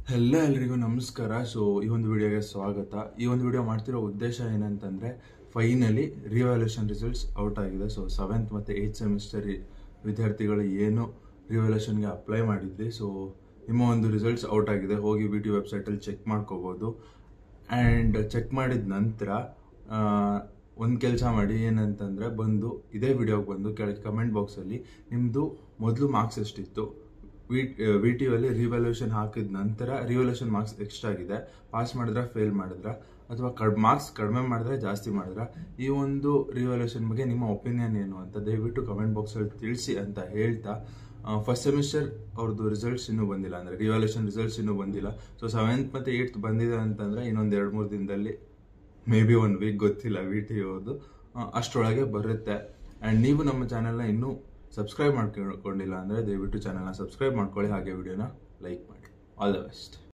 ಎಲ್ಲ ಎಲ್ರಿಗೂ ನಮಸ್ಕಾರ ಸೊ ಈ ಒಂದು ವಿಡಿಯೋಗೆ ಸ್ವಾಗತ ಈ ಒಂದು ವಿಡಿಯೋ ಮಾಡ್ತಿರೋ ಉದ್ದೇಶ ಏನಂತಂದ್ರೆ ಫೈನಲಿ ರಿವ್ಯಾಲ್ಯೂಷನ್ ರಿಸಲ್ಟ್ಸ್ ಔಟ್ ಆಗಿದೆ ಸೊ ಸೆವೆಂತ್ ಮತ್ತು ಏಯ್ತ್ ಸೆಮಿಸ್ಟರ್ ವಿದ್ಯಾರ್ಥಿಗಳು ಏನು ರಿವ್ಯಾಲ್ಯೂಷನ್ಗೆ ಅಪ್ಲೈ ಮಾಡಿದ್ವಿ ಸೊ ನಿಮ್ಮ ಒಂದು ರಿಸಲ್ಟ್ಸ್ ಔಟ್ ಆಗಿದೆ ಹೋಗಿ ಬಿ ಟಿ ವೆಬ್ಸೈಟಲ್ಲಿ ಚೆಕ್ ಮಾಡ್ಕೋಬೋದು ಆ್ಯಂಡ್ ಚೆಕ್ ಮಾಡಿದ ನಂತರ ಒಂದು ಕೆಲಸ ಮಾಡಿ ಏನಂತಂದರೆ ಬಂದು ಇದೇ ವಿಡಿಯೋಗೆ ಬಂದು ಕೆಳಗೆ ಕಮೆಂಟ್ ಬಾಕ್ಸಲ್ಲಿ ನಿಮ್ಮದು ಮೊದಲು ಮಾರ್ಕ್ಸ್ ಎಷ್ಟಿತ್ತು ವಿ ವಿ ಟಿ ಅಲ್ಲಿ ರಿವ್ಯಾಲ್ಯೂಷನ್ ಹಾಕಿದ ನಂತರ ರಿವ್ಯಾಲ್ಯೂಷನ್ ಮಾರ್ಕ್ಸ್ ಎಕ್ಸ್ಟ್ರಾ ಆಗಿದೆ ಪಾಸ್ ಮಾಡಿದ್ರೆ ಫೇಲ್ ಮಾಡಿದ್ರ ಅಥವಾ ಕಡ್ ಮಾರ್ಕ್ಸ್ ಕಡಿಮೆ ಮಾಡಿದ್ರೆ ಜಾಸ್ತಿ ಮಾಡಿದ್ರ ಈ ಒಂದು ರಿವ್ಯಾಲ್ಯೂಷನ್ ಬಗ್ಗೆ ನಿಮ್ಮ ಒಪಿನಿಯನ್ ಏನು ಅಂತ ದಯವಿಟ್ಟು ಕಮೆಂಟ್ ಬಾಕ್ಸಲ್ಲಿ ತಿಳಿಸಿ ಅಂತ ಹೇಳ್ತಾ ಫಸ್ಟ್ ಸೆಮಿಸ್ಟರ್ ಅವ್ರದ್ದು ರಿಸಲ್ಟ್ಸ್ ಇನ್ನೂ ಬಂದಿಲ್ಲ ಅಂದರೆ ರಿವ್ಯಾಲ್ಯೂಷನ್ ರಿಸಲ್ಟ್ಸ್ ಇನ್ನೂ ಬಂದಿಲ್ಲ ಸೊ ಸೆವೆಂತ್ ಮತ್ತು ಏಯ್ತ್ ಬಂದಿದೆ ಅಂತಂದರೆ ಇನ್ನೊಂದು ಎರಡು ಮೂರು ದಿನದಲ್ಲಿ ಮೇ ಬಿ ಒನ್ ವೀಕ್ ಗೊತ್ತಿಲ್ಲ ವಿ ಟಿ ಓದು ಅಷ್ಟರೊಳಗೆ ಬರುತ್ತೆ ಆ್ಯಂಡ್ ನೀವು ನಮ್ಮ ಚಾನೆಲ್ನ ಇನ್ನೂ ಸಬ್ಸ್ಕ್ರೈಬ್ ಮಾಡ್ಕೊಂಡಿಲ್ಲ ಅಂದರೆ ದಯವಿಟ್ಟು ಚಾನೆಲ್ನ ಸಬ್ಸ್ಕ್ರೈಬ್ ಮಾಡ್ಕೊಳ್ಳಿ ಹಾಗೆ ವಿಡಿಯೋನ ಲೈಕ್ ಮಾಡಿ ಆಲ್ ದ ಬೆಸ್ಟ್